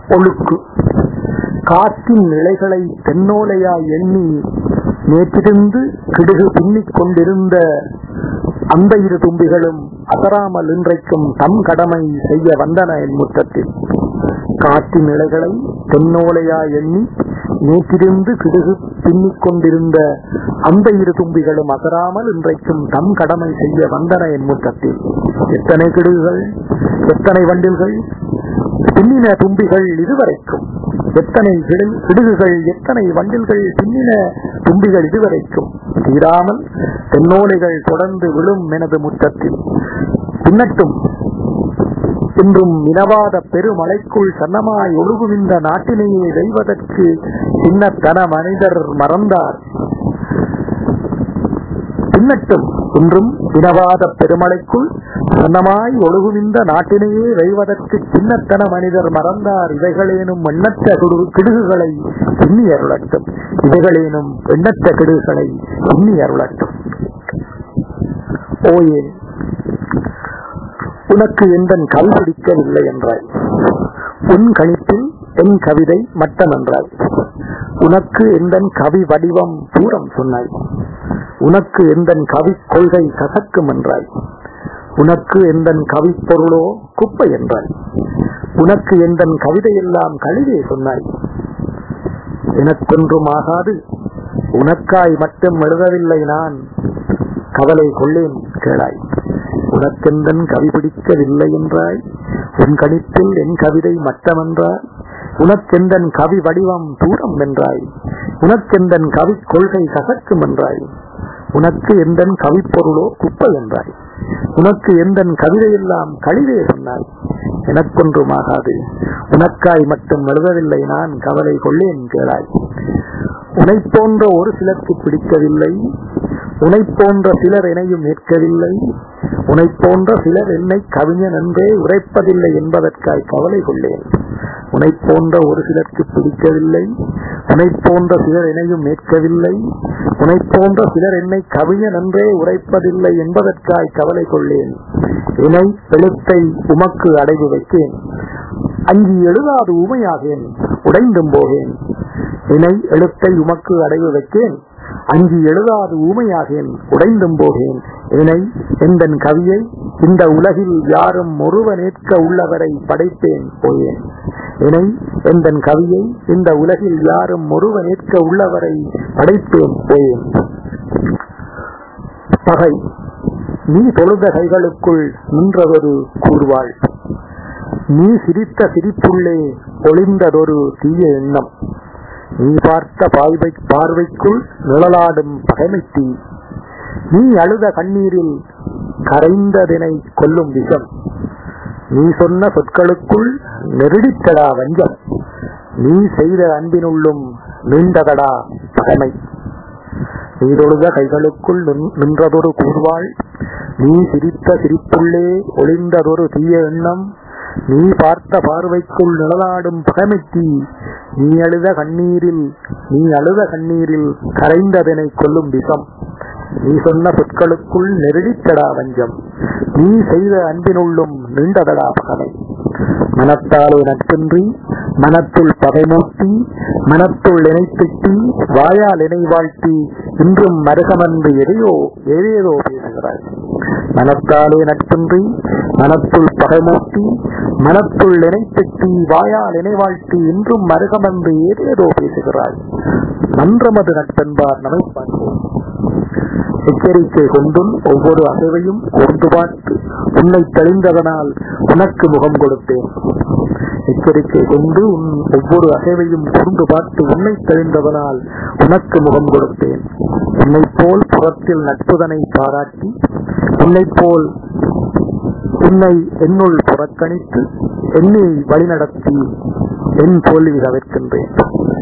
ஒழுக்கு காற்றின் நிலைகளை தென்னோலையாய் எண்ணி நேற்றிருந்து கிடுகு பின்னிக் கொண்டிருந்த அந்த இரு தும்பிகளும் அசராமல் இன்றைக்கும் தம் கடமை செய்ய வந்தன என் முற்றத்தில் காற்றின் நிலைகளை தென்னோலையாய் எண்ணி நேற்றிருந்து கிடுகு பின்னிக் கொண்டிருந்த அந்த இரு தும்பிகளும் அசராமல் இன்றைக்கும் தம் கடமை செய்ய வந்தன என் முற்றத்தில் எத்தனை கிடுகுகள் எத்தனை வண்டில்கள் பின்னின தும்பிகள் இதுவரைக்கும் எத்தனை கிடு- கிடுகுகள் எத்தனை வண்டில்கள் பின்னின தும்பிகள் இதுவரைக்கும் தீராமல் தென்னோலைகள் தொடர்ந்து விழும் எனது முற்றத்தில் பின்னட்டும் இன்றும் இனவாத பெருமலைக்குள் சன்னமாய் ஒழுகுவிந்த நாட்டினையே வெல்வதற்கு சின்னத்தன மனிதர் மறந்தார் பின்னட்டும் இன்றும் இனவாத பெருமலைக்குள் சன்னமாய் ஒழுகுவிந்த நாட்டினையே வெல்வதற்கு சின்னத்தன மனிதர் மறந்தார் இவைகளேனும் எண்ணற்ற கிடு- கிடுகுகளை எண்ணி அருளட்டும் இவைகளேனும் எண்ணற்ற கிடுகுகளை எண்ணி அருளட்டும் ஓயே உனக்கு எந்தன் கல் பிடிக்கவில்லை என்றாய் உன் கணிப்பில் என் கவிதை மட்டம் என்றாய் உனக்கு எந்தன் கவி வடிவம் தூரம் சொன்னாய் உனக்கு எந்தன் கவி கொள்கை கசக்கும் என்றாய் உனக்கு எந்தன் கவி பொருளோ குப்பை என்றாய் உனக்கு எந்தன் கவிதையெல்லாம் கழிவே சொன்னாய் எனக்கொன்றும் ஆகாது உனக்காய் மட்டும் எழுதவில்லை நான் கவலை கொள்ளேன் கேளாய் உனக்கெந்தன் கவி பிடிக்கவில்லை என்றாய் உன் கணிப்பில் என் கவிதை மட்டமென்றாய் உனக்கெந்தன் கவி வடிவம் தூரம் என்றாய் உனக்கெந்தன் கவி கொள்கை கசக்கும் என்றாய் உனக்கு எந்தன் கவி பொருளோ குப்பை என்றாய் உனக்கு எந்தன் கவிதையெல்லாம் கழிவே சொன்னாய் எனக்கொன்றுமாகாது உனக்காய் மட்டும் எழுதவில்லை நான் கவலை கொள்ளேன் கேளாய் உனை போன்ற ஒரு சிலருக்கு பிடிக்கவில்லை உனை போன்ற சிலர் என்னையும் ஏற்கவில்லை உனை போன்ற சிலர் என்னை கவிஞன் என்றே உரைப்பதில்லை என்பதற்காய் கவலை கொள்ளேன் உனை போன்ற ஒரு சிலருக்கு பிடிக்கவில்லை உனை போன்ற சிலர் என்னையும் ஏற்கவில்லை உனை போன்ற சிலர் என்னை கவிஞன் என்றே உரைப்பதில்லை என்பதற்காய் கவலை கொள்ளேன் இணை எழுத்தை உமக்கு அடைவு வைத்தேன் அங்கி எழுதாது உமையாகேன் உடைந்தும் போகேன் இணை எழுத்தை உமக்கு அடைவு வைத்தேன் அங்கி எழுதாது ஊமையாகேன் உடைந்தும் போகேன் இணை எந்தன் கவியை இந்த உலகில் யாரும் ஒருவனேற்க உள்ளவரை படைப்பேன் போயேன் இணை எந்தன் கவியை இந்த உலகில் யாரும் ஒருவனேற்க உள்ளவரை படைப்பேன் போயேன் பகை நீ தொழுத கைகளுக்குள் நின்றதொரு கூறுவாள் நீ சிரித்த சிரிப்புள்ளே ஒளிந்ததொரு தீய எண்ணம் நீ பார்த்த பார்வை பார்வைக்குள் நிழலாடும் பகைமை தீ நீ அழுத கண்ணீரில் கரைந்ததினை கொல்லும் விஷம் நீ சொன்ன சொற்களுக்குள் நெருடித்தடா வஞ்சம் நீ செய்த அன்பினுள்ளும் நீண்டதடா பகைமை நீ தொழுத கைகளுக்குள் நின்- நின்றதொரு கூர்வாள் நீ சிரித்த சிரிப்புள்ளே ஒளிந்ததொரு தீய எண்ணம் நீ பார்த்த பார்வைக்குள் நிழலாடும் பகைமைத்தீ நீ அழுத கண்ணீரில் நீ அழுத கண்ணீரில் கரைந்ததனை கொல்லும் விஷம் நீ சொன்ன சொற்களுக்குள் நெருடித்தடா வஞ்சம் நீ செய்த அன்பினுள்ளும் நீண்டதடா பகமை மனத்தாலே நட்பின்றி மனத்துள் பகைமூட்டி மனத்துள் இணைத்திட்டி வாயால் இணை வாழ்த்தி இன்றும் மருகமன்று எதையோ ஏதேதோ பேசுகிறாய் மனத்தாலே நட்பின்றி மனத்துள் பகைமூட்டி மனத்துள் இணைத்திட்டி வாயால் இணை வாழ்த்தி இன்றும் மருகமன்று ஏதேதோ பேசுகிறாய் மன்றமது நட்பென்பார் நம்மை பார்ப்போம் எச்சரிக்கை கொண்டும் ஒவ்வொரு அசைவையும் கூர்ந்து பார்த்து உன்னை தெளிந்ததனால் உனக்கு முகம் கொடுத்தேன் எச்சரிக்கை கொண்டு உன் ஒவ்வொரு அசைவையும் கூர்ந்து பார்த்து உன்னை தெளிந்ததனால் உனக்கு முகம் கொடுத்தேன் உன்னை போல் புறத்தில் நட்புதனை பாராட்டி உன்னை போல் உன்னை என்னுள் புறக்கணித்து என்னை வழிநடத்தி என் தோல்வி தவிர்க்கின்றேன்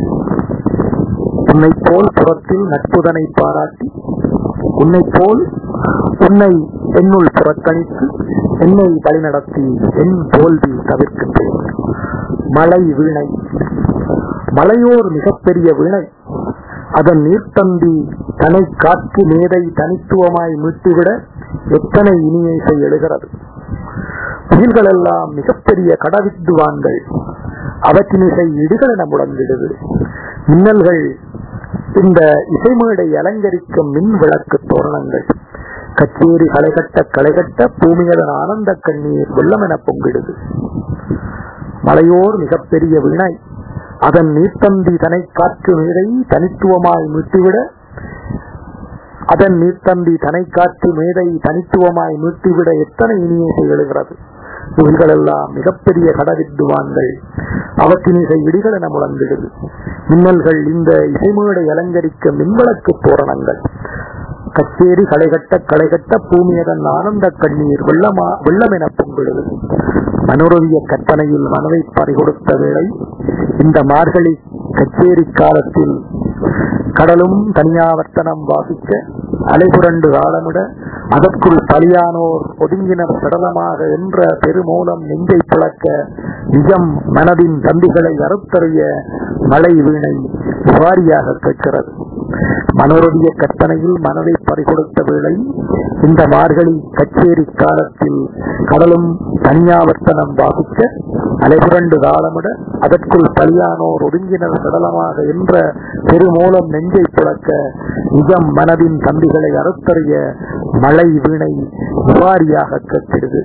உன்னை போல் புறத்தில் நட்புதனை பாராட்டி உன்னை போல் உன்னை என்னுள் புறக்கணித்து என்னை வழிநடத்தி என் தோல்வி தவிர்க்கின்றேன் மலை வீணை மலையோர் மிகப்பெரிய வீணை அதன் நீர்த்தந்தி தனை காற்று மேதை தனித்துவமாய் மீட்டுவிட எத்தனை இனிய இசை எழுகிறது முகில்கள் எல்லாம் மிகப்பெரிய கடவித்துவான்கள் அவற்றினிசை இடுகள் என முழங்கிடுது மின்னல்கள் இந்த இசைமேடை அலங்கரிக்கும் மின் விளக்கு தோரணங்கள் கச்சேரி களைகட்ட களைகட்ட பூமியதன் ஆனந்த கண்ணீர் வெள்ளம் என பொங்கிடுது மலையோர் மிகப்பெரிய வினை அதன் நீர்த்தந்தி தனை காற்று மேடை தனித்துவமாய் மீட்டிவிட அதன் நீர்த்தந்தி தனை காற்று மேடை தனித்துவமாய் மீட்டிவிட எத்தனை இனிய எழுகிறது இவைகளெல்லாம் மிகப்பெரிய கடவித்துவான்கள் அவற்றின் இசை இடிகள் என முழங்கிடுது மின்னல்கள் இந்த இசைமேடை அலங்கரிக்க மின்விளக்கு தோரணங்கள் கச்சேரி களைகட்ட களைகட்ட பூமியதன் ஆனந்த கண்ணீர் வெள்ளமா வெள்ளம் என பொங்கிடுது மனோரவிய கற்பனையில் மனதை பறிகொடுத்த வேளை இந்த மார்கழி கச்சேரி காலத்தில் கடலும் தனியாவர்த்தனம் வாசிக்க அலைபுரண்டு காலமிட அதற்குள் பலியானோர் ஒதுங்கினர் சடலமாக என்ற பெருமூலம் நெஞ்சை பிளக்க நிஜம் மனதின் தந்திகளை அறுத்தறிய மழை வீணை வாரியாக கேட்கிறது மனோரதிய கற்பனையில் மனதை பறிகொடுத்த வேளை இந்த மார்கழி கச்சேரி காலத்தில் கடலும் தனியாவர்த்தனம் வாசிக்க அலைபுரண்டு காலமிட அதற்குள் பலியானோர் ஒதுங்கினர் சடலமாக என்ற பெருமூலம் நெஞ்சை புழக்க நிஜம் மனதின் தம்பிகளை அறுத்தறிய மழை வீணை விவாரியாக கேட்கிறது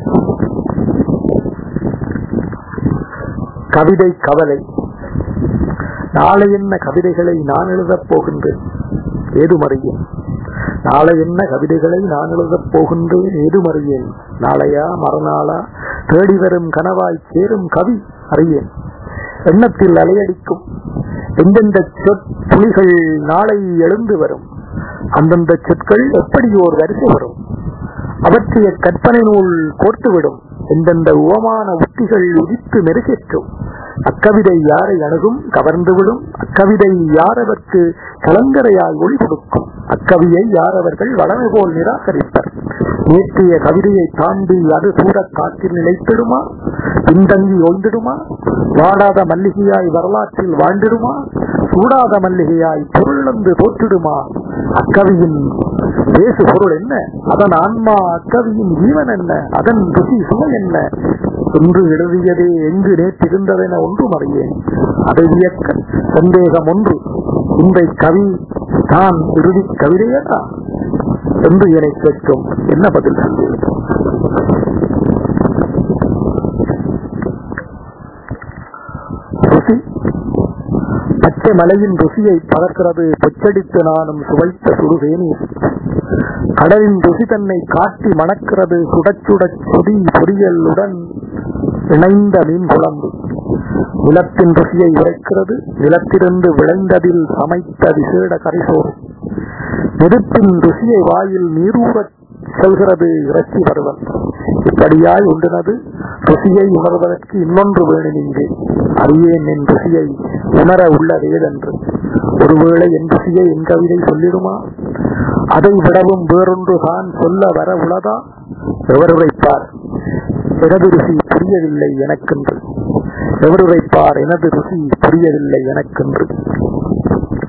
கவிதை கவலை நாளை என்ன கவிதைகளை நான் எழுதப் போகின்றேன் ஏதுமறியேன் நாளை என்ன கவிதைகளை நான் எழுதப் போகின்றேன் ஏதுமறியேன் நாளையா மறுநாளா தேடி வரும் கனவாய் சேரும் கவி அறியேன் எண்ணத்தில் அலையடிக்கும் எந்தெந்த சொற்துளிகள் நாளை எழுந்து வரும் அந்தந்த சொற்கள் எப்படி ஓர் வரிசை வரும் அவற்றைய கற்பனை நூல் கோர்த்துவிடும் எந்தெந்த உவமான உத்திகள் உதித்து மெருகேற்றும் அக்கவிதை யாரை அணுகும் கவர்ந்துவிடும் அக்கவிதை யாரவர்க்கு கலங்கரையாய் ஒளி கொடுக்கும் அக்கவியை யாரவர்கள் வளமை போல் நிராகரிப்பர் நேற்றைய கவிதையை தாண்டி அது சூட காற்றில் நிலைத்திடுமா பின்தங்கி ஓய்ந்திடுமா வாடாத மல்லிகையாய் வரலாற்றில் வாழ்ந்திடுமா சூடாத மல்லிகையாய் பொருளந்து தோற்றிடுமா அக்கவியின் பேசு பொருள் என்ன அதன் ஆன்மா அக்கவியின் ஜீவன் என்ன அதன் ருசி சுவை என்ன என்று எழுதியதே எங்கு நேற்றிருந்ததென ஒன்றும் அறியேன் அதை வியக்க சந்தேகம் ஒன்று இன்றை கவி தான் இறுதி கவிதையா என்று என்னை கேட்கும் என்ன பதில் சொல்வேன் ருசி பச்சை மலையின் ருசியை பறக்கிறது பொச்சடித்து நானும் சுவைத்த சுடுதேனீர் கடலின் ருசி தன்னை காட்டி மணக்கிறது சுடச்சுடச் சுடி பொரியலுடன் இணைந்த மீன் குழம்பு நிலத்தின் ருசியை உரைக்கிறது நிலத்திலிருந்து விளைந்ததில் சமைத்த விசேட கரிசோறு நெருப்பின் ருசியை வாயில் நீரூறச் செல்கிறது இறைச்சி பருவம் இப்படியாய் உண்டினது ருசியை உணர்வதற்கு இன்னொன்று வேணும் இங்கு அறியேன் என் ருசியை உணர உள்ளதேதென்று ஒருவேளை என் ருசியை என் கவிதை சொல்லிடுமா அதை விடவும் வேறொன்று தான் சொல்ல வர உள்ளதா எவர் உரைப்பார் எனது ருசி புரியவில்லை எனக்கென்று எவர் உரைப்பார் எனது ருசி புரியவில்லை எனக்கென்று